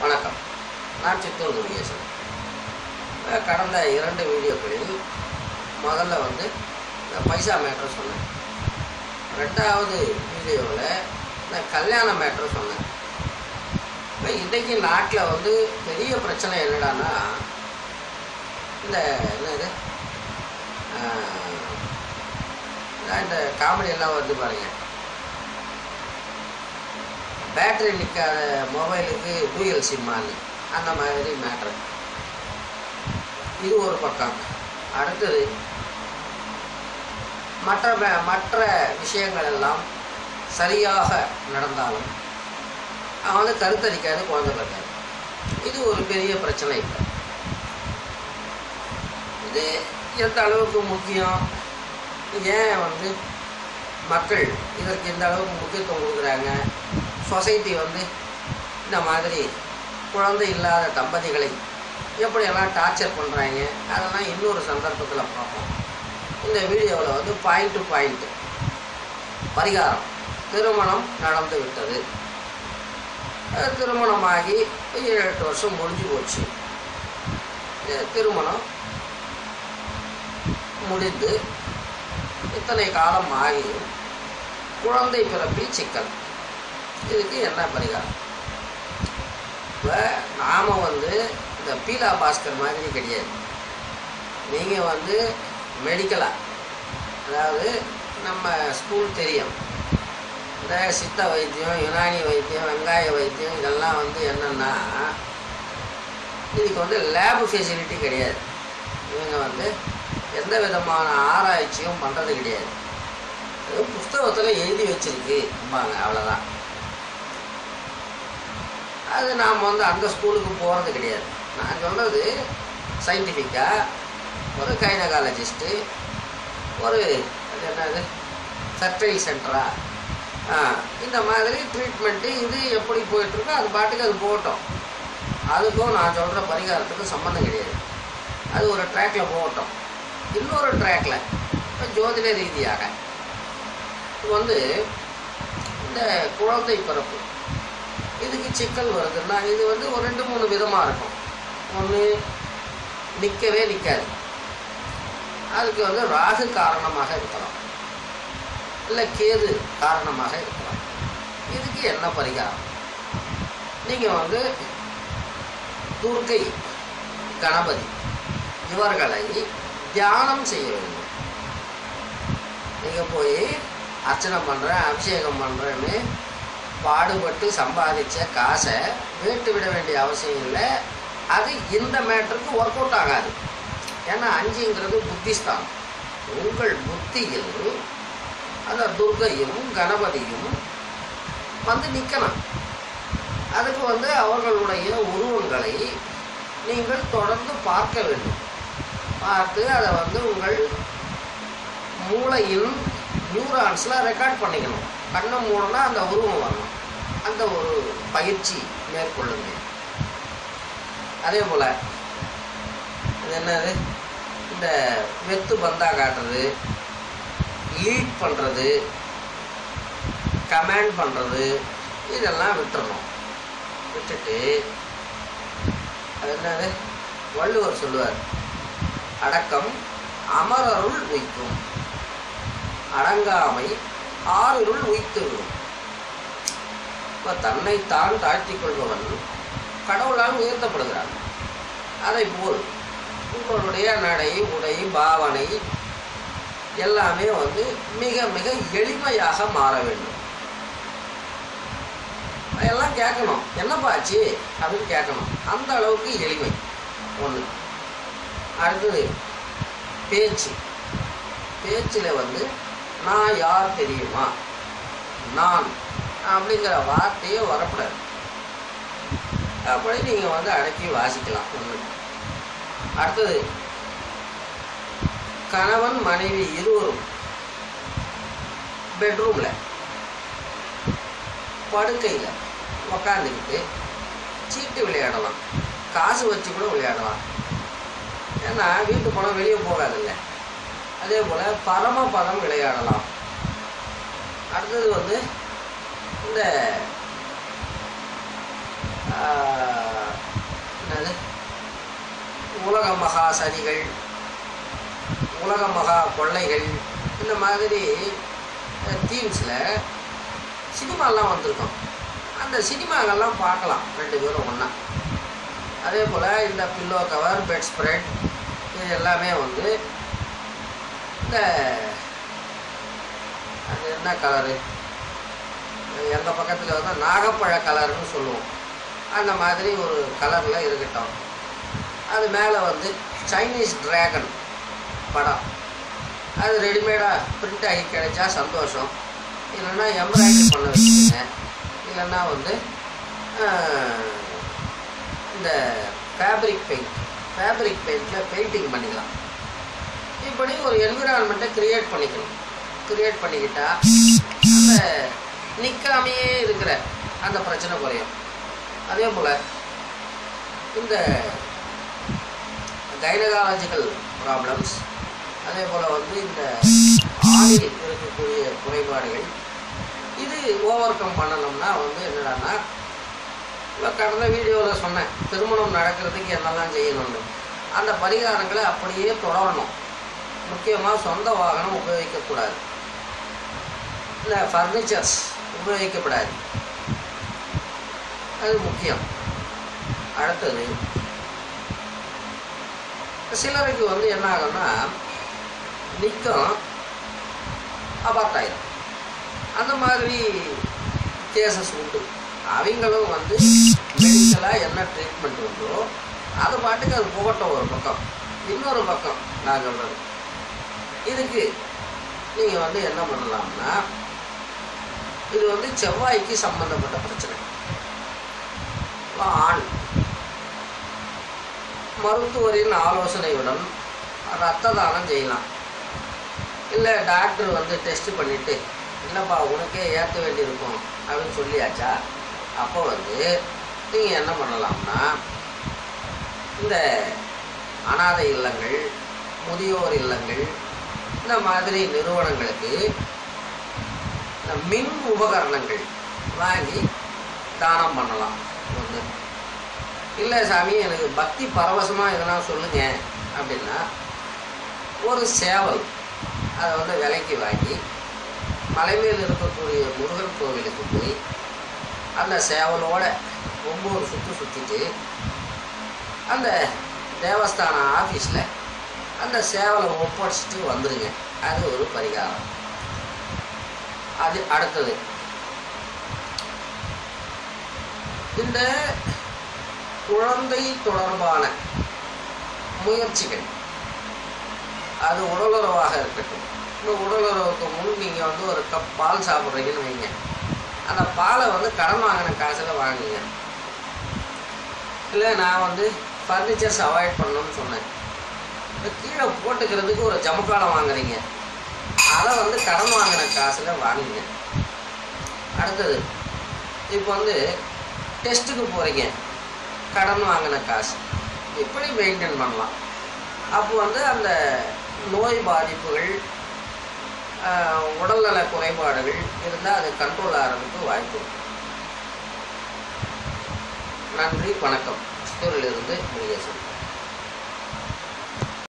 வணக்கம் நான் சித்தூர் முருகேசன் அஹ் கடந்த இரண்டு வீடியோக்களில் முதல்ல வந்து இந்த பைசா மேட்ரு சொன்னேன் ரெண்டாவது வீடியோவில் நான் கல்யாண மேட்ரு சொன்னேன் இப்போ இன்றைக்கி நாட்டில் வந்து பெரிய பிரச்சனை என்னடான்னா இந்த என்னது ஆஹ், நான் இந்த காமெடி எல்லாம் வருது பாருங்க பேட்டரி நிற்காத மொபைலுக்கு டூயல் சிம்மான்னு அந்த மாதிரி மேட்ரு இது ஒரு பக்கம் அடுத்தது மற்ற மே- மற்ற விஷயங்கள் எல்லாம் சரியாக நடந்தாலும் அவன் வந்து கருத்தரிக்காது குழந்தை பிறக்காது இது ஒரு பெரிய பிரச்சனை இப்போ இது எந்த அளவுக்கு முக்கியம் ஏன் வந்து மக்கள் இதற்கு இந்த அளவுக்கு முக்கியத்துவம் கொடுக்குறாங்க சொசைட்டி வந்து இந்த மாதிரி குழந்தை இல்லாத தம்பதிகளை எப்படியெல்லாம் டார்ச்சர் பண்ணுறாங்க அதெல்லாம் இன்னொரு சந்தர்ப்பத்தில் பார்ப்போம் இந்த வீடியோவில் வந்து பாயிண்ட் டு பாயிண்ட் பரிகாரம் திருமணம் நடந்து விட்டது அஹ் திருமணமாகி ஏழு எட்டு வருஷம் முடிஞ்சு போச்சு அஹ் திருமணம் முடிந்து இத்தனை காலம் ஆகியும் குழந்தை பிறப்பில் சிக்கல் இதுக்கு என்ன பரிகாரம் இப்போ நாம் வந்து இந்த பீலா பாஸ்கர் மாதிரி கிடையாது நீங்கள் வந்து மெடிக்கலாக அதாவது நம்ம ஸ்கூல் தெரியும் இந்த சித்த வைத்தியம் யுனானி வைத்தியம் வெங்காய வைத்தியம் இதெல்லாம் வந்து என்னென்னா இதுக்கு வந்து லேப் ஃபெசிலிட்டி கிடையாது இவங்க வந்து எந்த விதமான ஆராய்ச்சியும் பண்ணுறது கிடையாது அது புஸ்தகத்தில் எழுதி வச்சிருக்கு அம்பாங்க அவ்வளோதான் அது நாம் வந்து அந்த ஸ்கூலுக்கு போகிறது கிடையாது நான் சொல்கிறது சயின்டிஃபிக்காக ஒரு கைனகாலஜிஸ்ட்டு ஒரு அது என்னது சர்டைல் சென்டரா ஆ இந்த மாதிரி ட்ரீட்மெண்ட்டு இது எப்படி போயிட்டுருக்கோ அது பாட்டுக்கு அது போகட்டும் அதுக்கும் நான் சொல்கிற பரிகாரத்துக்கும் சம்மந்தம் கிடையாது அது ஒரு ட்ராக்ல போகட்டும் இன்னொரு ட்ராக்ல இப்போ ஜோதிட ரீதியாக இது வந்து இந்த குழந்தை பிறப்பு இதுக்கு சிக்கல் வருதுன்னா இது வந்து ஒரு ரெண்டு மூணு விதமாக இருக்கும் ஒன்று நிற்கவே நிற்காது அதுக்கு வந்து ராகு காரணமாக இருக்கலாம் இல்லை கேது காரணமாக இருக்கலாம் இதுக்கு என்ன பரிகாரம் நீங்கள் வந்து துர்க்கை கணபதி இவர்களை தியானம் செய்ய வேண்டும் நீங்கள் போய் அர்ச்சனை பண்ணுறேன் அபிஷேகம் பண்ணுறேன்னு பாடுபட்டு சம்பாதிச்ச காசை வீட்டு விட வேண்டிய அவசியம் இல்லை அது இந்த மேட்டருக்கு ஒர்க் அவுட் ஆகாது ஏன்னா அஞ்சுங்கிறது புத்திஸ்தான் உங்கள் புத்தியில் அந்த துர்க்கையும் கணபதியும் வந்து நிற்கணும் அதுக்கு வந்து அவர்களுடைய உருவங்களை நீங்கள் தொடர்ந்து பார்க்க வேண்டும் பார்த்து அதை வந்து உங்கள் மூளையின் நியூரான்ஸில் ரெக்கார்ட் பண்ணிக்கணும் கண்ணை மூடனா அந்த உருவம் வரணும் அந்த ஒரு பயிற்சி மேற்கொள்ளுங்க அதே போல் இது என்னது இந்த வெத்து பந்தா காட்டுறது லீட் பண்ணுறது கமாண்ட் பண்ணுறது இதெல்லாம் விட்டுறணும் விட்டுட்டு அது என்னது வள்ளுவர் சொல்லுவார் அடக்கம் அமரருள் உய்க்கும் அடங்காமை ஆறிருள் உய்த்து விடும் இப்போ தன்னைத்தான் தாழ்த்திக் கொள்பவன் கடவுளால் உயர்த்தப்படுகிறான் அதை போல் உங்களுடைய நடை உடை பாவனை எல்லாமே வந்து மிக மிக எளிமையாக மாற வேண்டும் எல்லாம் கேட்கணும் என்னப்பா ஆச்சு அப்படின்னு கேட்கணும் அந்த அளவுக்கு எளிமை ஒன்று அடுத்தது பேச்சு பேச்சில் வந்து நான் யார் தெரியுமா நான் அப்படிங்கிற வார்த்தையே வரக்கூடாது அப்படி நீங்கள் வந்து அடக்கி வாசிக்கலாம் ஒன்று அடுத்தது கணவன் மனைவி இருவரும் பெட்ரூமில் படுக்கையில் உக்காந்துக்கிட்டு சீட்டு விளையாடலாம் காசு வச்சு கூட விளையாடலாம் ஏன்னா வீட்டு பணம் வெளியே போகாதுல்ல அதே போல் பரமபதம் விளையாடலாம் அடுத்தது வந்து இந்த ஆஹ், உலக மகா சதிகள் உலக மகா கொள்ளைகள் இந்த மாதிரி தீம்ஸில் சினிமாலாம் வந்திருக்கும் அந்த சினிமாக்கெல்லாம் பார்க்கலாம் ரெண்டு பேரும் ஒன்றா அதே போல் இந்த பில்லோ கவர் பெட் ஸ்ப்ரெட் இது எல்லாமே வந்து இந்த அது என்ன கலரு எங்கள் பக்கத்தில் வந்து நாகப்பழ கலர்னு சொல்லுவோம் அந்த மாதிரி ஒரு கலரில் இருக்கட்டும் அது மேலே வந்து சைனீஸ் டிராகன் படம் அது ரெடிமேடாக பிரிண்ட் ஆகி கிடைச்சா சந்தோஷம் இல்லைன்னா எம்ப்ராய்டரி பண்ண வச்சுக்கோங்க இல்லைன்னா வந்து ஆஹ், இந்த ஃபேப்ரிக் பெயிண்ட் ஃபேப்ரிக் பெயிண்டில் பெயிண்டிங் பண்ணிக்கலாம் இப்படி ஒரு என்விரான்மெண்ட்டை கிரியேட் பண்ணிக்கணும் கிரியேட் பண்ணிக்கிட்டா அந்த நிற்காமையே இருக்கிற அந்த பிரச்சனை குறையும் அதே போல் இந்த கைனகாலஜிக்கல் ப்ராப்ளம்ஸ் அதே போல் வந்து இந்த ஆணில் இருக்கக்கூடிய குறைபாடுகள் இது ஓவர் கம் பண்ணணும்னா வந்து என்னடான்னா இப்போ கடந்த வீடியோவில் சொன்னேன் திருமணம் நடக்கிறதுக்கு என்னெல்லாம் செய்யணும்னு அந்த பரிகாரங்களை அப்படியே தொடரணும் முக்கியமாக சொந்த வாகனம் உபயோகிக்கக்கூடாது இல்லை ஃபர்னிச்சர்ஸ் உபயோகிக்கப்படாது அது முக்கியம் அடுத்தது சிலருக்கு வந்து என்ன ஆகும்னா நிற்கும் அபார்ட் ஆயிரும் அந்த மாதிரி கேசஸ் உண்டு அவங்களும் வந்து மெடிக்கலாக என்ன ட்ரீட்மெண்ட் உண்டோ அது பாட்டுக்கு அது புகட்டும் ஒரு பக்கம் இன்னொரு பக்கம் நான் சொல்கிறது இதுக்கு நீங்கள் வந்து என்ன பண்ணலாம்னா இது வந்து செவ்வாய்க்கு சம்பந்தப்பட்ட பிரச்சனை இப்ப ஆண் மருத்துவரின் ஆலோசனையுடன் ரத்த தானம் செய்யலாம் இல்லை டாக்டர் வந்து டெஸ்ட் பண்ணிவிட்டு இல்லைப்பா உனக்கே ஏற்ற வேண்டியிருக்கும் அப்படின்னு சொல்லியாச்சா அப்போ வந்து நீங்கள் என்ன பண்ணலாம்னா இந்த அனாதை இல்லங்கள் முதியோர் இல்லங்கள் இந்த மாதிரி நிறுவனங்களுக்கு இந்த மின் உபகரணங்கள் வாங்கி தானம் பண்ணலாம் ஒன்று இல்லை சாமி எனக்கு பக்தி பரவசமாக எதனா சொல்லுங்க அப்படின்னா ஒரு சேவல் அதை வந்து விலைக்கு வாங்கி மலை மேல் இருக்கக்கூடிய முருகன் கோவிலுக்கு போய் அந்த சேவலோட ஒம்பது சுற்று சுற்றிட்டு அந்த தேவஸ்தான ஆஃபீஸில் அந்த சேவலை ஒப்படைச்சிட்டு வந்துடுங்க அது ஒரு பரிகாரம் அது அடுத்தது இந்த குழந்தை தொடர்பான முயற்சிகள் அது உடலுறவாக இருக்கட்டும் இந்த உடலுறவுக்கு முன் நீங்கள் வந்து ஒரு கப் பால் சாப்பிட்றீங்கன்னு வைங்க அந்த பாலை வந்து கடன் வாங்கின காசில் வாங்குங்க இல்லை நான் வந்து ஃபர்னிச்சர்ஸ் அவாய்ட் பண்ணணும்னு சொன்னேன் இந்த கீழே போட்டுக்கிறதுக்கு ஒரு ஜமக்காலம் வாங்குறீங்க அதை வந்து கடன் வாங்கின காசில் வாங்குங்க அடுத்தது இப்போ வந்து டெஸ்ட்டுக்கு போகிறீங்க கடன் வாங்கின காசு இப்படி மெயின்டைன் பண்ணலாம் அப்போ வந்து அந்த நோய் பாதிப்புகள் ஆஹ், உடல்நல குறைபாடுகள் இருந்தால் அது கண்ட்ரோல் ஆகிறதுக்கு வாய்ப்பு இருக்கு. நன்றி வணக்கம் ஸ்டோரியிலிருந்து முருகேசன்